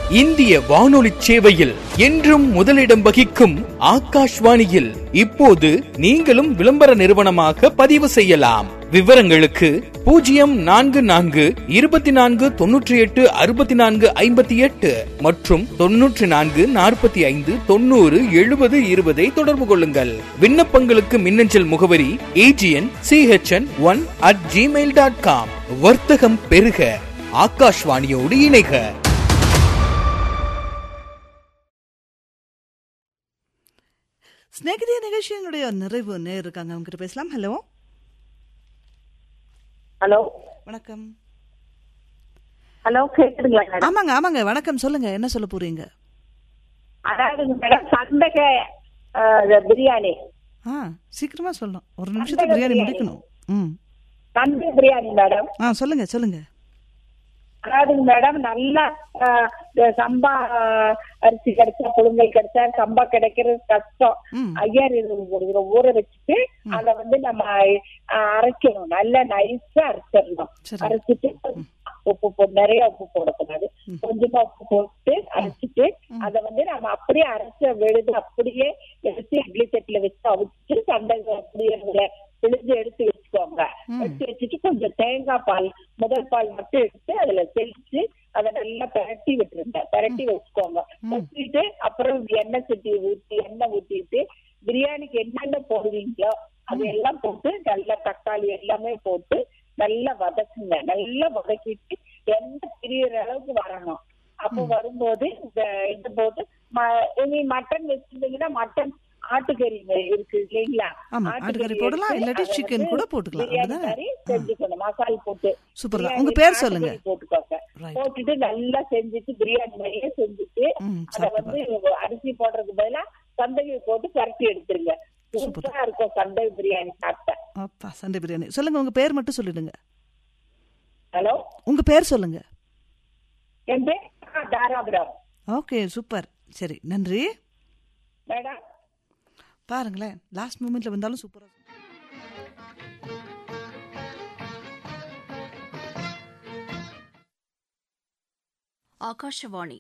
இந்திய வானொலி சேவையில் என்றும் முதலிடம் வகிக்கும் ஆகாஷ்வாணியில் இப்போது நீங்களும் விளம்பர நிறுவனமாக பதிவு செய்யலாம் விவரங்களுக்கு பூஜ்ஜியம் நான்கு நான்கு இருபத்தி நான்கு தொன்னூற்றி எட்டு அறுபத்தி நான்கு ஐம்பத்தி எட்டு மற்றும் தொன்னூற்றி நான்கு நாற்பத்தி ஐந்து தொண்ணூறு எழுபது இருபதை தொடர்பு கொள்ளுங்கள் விண்ணப்பங்களுக்கு மின்னஞ்சல் முகவரி AGN CHN one at Gmail dot com வர்த்தகம் பெருக ஆகாஷ்வாணியோடு இணைக ஸ்நேகிதிய நிகழ்ச்சியினுடைய நிறைவு நேர் இருக்காங்க அவங்க கிட்ட பேசலாம் ஹலோ ஹலோ வணக்கம் ஹலோ கேக்குதுங்களா மேடம் ஆமாங்க ஆமாங்க வணக்கம் சொல்லுங்க என்ன சொல்ல போறீங்க அதாவது மேடம் சந்தக பிரியாணி ஆ சீக்கிரமா சொல்லணும் ஒரு நிமிஷத்துல பிரியாணி முடிக்கணும் ம் சந்தக பிரியாணி மேடம் ஆ சொல்லுங்க சொல்லுங்க அதாவது மேடம் நல்லா அஹ், இந்த சம்பா அஹ், அரிசி கிடைச்சா புழுங்கல் கிடைச்சா சம்பா கிடைக்கிறது கஷ்டம் ம். ஐயாறு ஒரு ஊற வச்சுட்டு அதை வந்து நம்ம அஹ், அரைக்கணும் நல்லா நைஸா அரைச்சிடணும் சரி. அரைச்சிட்டு உப்பு போ நிறைய உப்பு போடக்கூடாது கொஞ்சமா உப்பு போட்டு அரைச்சிட்டு அதை வந்து நம்ம அப்படியே அரைச்ச விழுது அப்படியே எடுத்து இட்லி தட்டுல வச்சு அவிச்சு சண்டை அப்படியே அதுல பிழிஞ்சு எடுத்து வச்சுக்கோங்க எடுத்து வச்சுட்டு கொஞ்சம் தேங்காய் பால் முதல் பால் மட்டும் எடுத்து அதுல தெளிச்சு அதை நல்லா பிரட்டி விட்டுருங்க பிரட்டி வச்சுக்கோங்க வச்சுட்டு அப்புறம் எண்ணெய் சட்டி ஊற்றி எண்ணெய் ஊத்திட்டு பிரியாணிக்கு என்னென்ன போடுவீங்களோ அது எல்லாம் போட்டு நல்லா தக்காளி எல்லாமே போட்டு நல்லா வதக்குங்க நல்லா வதக்கிட்டு எண்ணெய் பிரியற அளவுக்கு வரணும் அப்போ வரும்போது இந்த இது போட்டு ம- இனி மட்டன் வச்சிருந்தீங்கன்னா மட்டன் ஆட்டுக்கறி இருக்கு இல்லைங்களா ஆமா, ஆட்டுக்கறி போடலாம், எடுத்து இல்லாட்டி அதை chicken வந்து கூட போட்டுக்கலாம், பிரியாணி அப்படிதானே? மாதிரி செஞ்சுக்கணும் மசால் போட்டு சூப்பர் தான். பிரியாணி உங்க பேர் ஆட்டுக்கறி சொல்லுங்க. போட்டுக்கோங்க Right. போட்டுட்டு நல்லா செஞ்சுட்டு பிரியாணி மாதிரியே செஞ்சுட்டு ம், அத சாப்பிட்டு வந்து அரிசி போடுறதுக்கு பதிலா சந்தையை போட்டு பரட்டி எடுத்துருங்க சூப்பரா இருக்கும் சந்தை பிரியாணி சாப்பிட்டேன் அப்பா சண்டே பிரியாணி சொல்லுங்க உங்க பேர் மட்டும் சொல்லிடுங்க ஹலோ உங்க பேர் சொல்லுங்க என் பேர் தாராபுரம் ஓகே சூப்பர் சரி நன்றி மேடம் பாருங்களேன் லாஸ்ட் மூமெண்ட்ல வந்தாலும் சூப்பரா ஆகாஷவாணி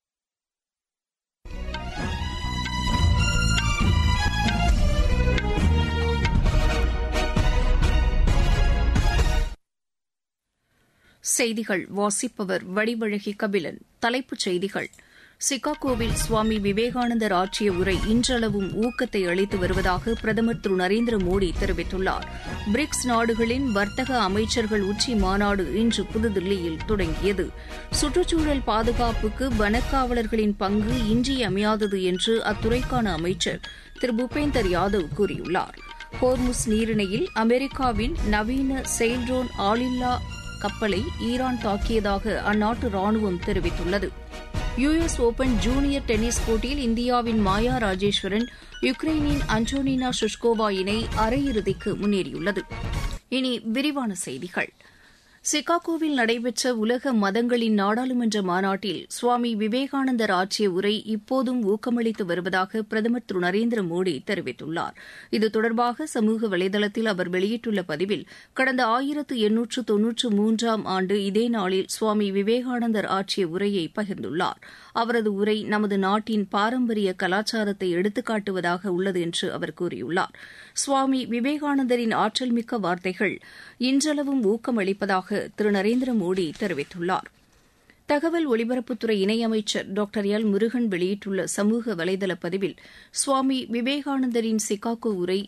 செய்திகள் வாசிப்பவர் வடிவழகி கபிலன் தலைப்புச் செய்திகள் சிகாகோவில் சுவாமி விவேகானந்தர் ஆற்றிய உரை இன்றளவும் ஊக்கத்தை அளித்து வருவதாக பிரதமர் திரு நரேந்திர மோடி தெரிவித்துள்ளார் பிரிக்ஸ் நாடுகளின் வர்த்தக அமைச்சர்கள் உச்சி மாநாடு இன்று புதுதில்லியில் தொடங்கியது சுற்றுச்சூழல் பாதுகாப்புக்கு வனக்காவலர்களின் பங்கு இன்றியமையாதது என்று அத்துறைக்கான அமைச்சர் திரு பூபேந்தர் யாதவ் கூறியுள்ளார் ஹோர்முஸ் நீரிணையில் அமெரிக்காவின் நவீன செயில்ட்ரோன் ஆளில்லா கப்பலை ஈரான் தாக்கியதாக அந்நாட்டு ராணுவம் தெரிவித்துள்ளது யுஎஸ் ஓபன் ஜூனியர் டென்னிஸ் போட்டியில் இந்தியாவின் மாயா ராஜேஸ்வரன் யுக்ரைனின் அன்டோனினா ஷுஷ்கோவா இணை அரையிறுதிக்கு முன்னேறியுள்ளது இனி விரிவான செய்திகள் சிகாகோவில் நடைபெற்ற உலக மதங்களின் நாடாளுமன்ற மாநாட்டில் சுவாமி விவேகானந்தர் ஆற்றிய உரை இப்போதும் ஊக்கமளித்து வருவதாக பிரதமர் திரு நரேந்திர மோடி தெரிவித்துள்ளார் இது தொடர்பாக சமூக வலைதளத்தில் அவர் வெளியிட்டுள்ள பதிவில் கடந்த ஆயிரத்து எண்ணூற்று தொன்னூற்று மூன்றாம் ஆண்டு இதே நாளில் சுவாமி விவேகானந்தர் ஆற்றிய உரையை பகிர்ந்துள்ளார் அவரது உரை நமது நாட்டின் பாரம்பரிய கலாச்சாரத்தை எடுத்துக்காட்டுவதாக உள்ளது என்று அவர் கூறியுள்ளார் சுவாமி விவேகானந்தரின் ஆற்றல் மிக்க வார்த்தைகள் இன்றளவும் ஊக்கமளிப்பதாக திரு நரேந்திர மோடி தெரிவித்துள்ளார் தகவல் ஒலிபரப்புத்துறை இணையமைச்சர் டாக்டர் எல் முருகன் வெளியிட்டுள்ள சமூக வலைதள பதிவில் சுவாமி விவேகானந்தரின் சிகாகோ உரை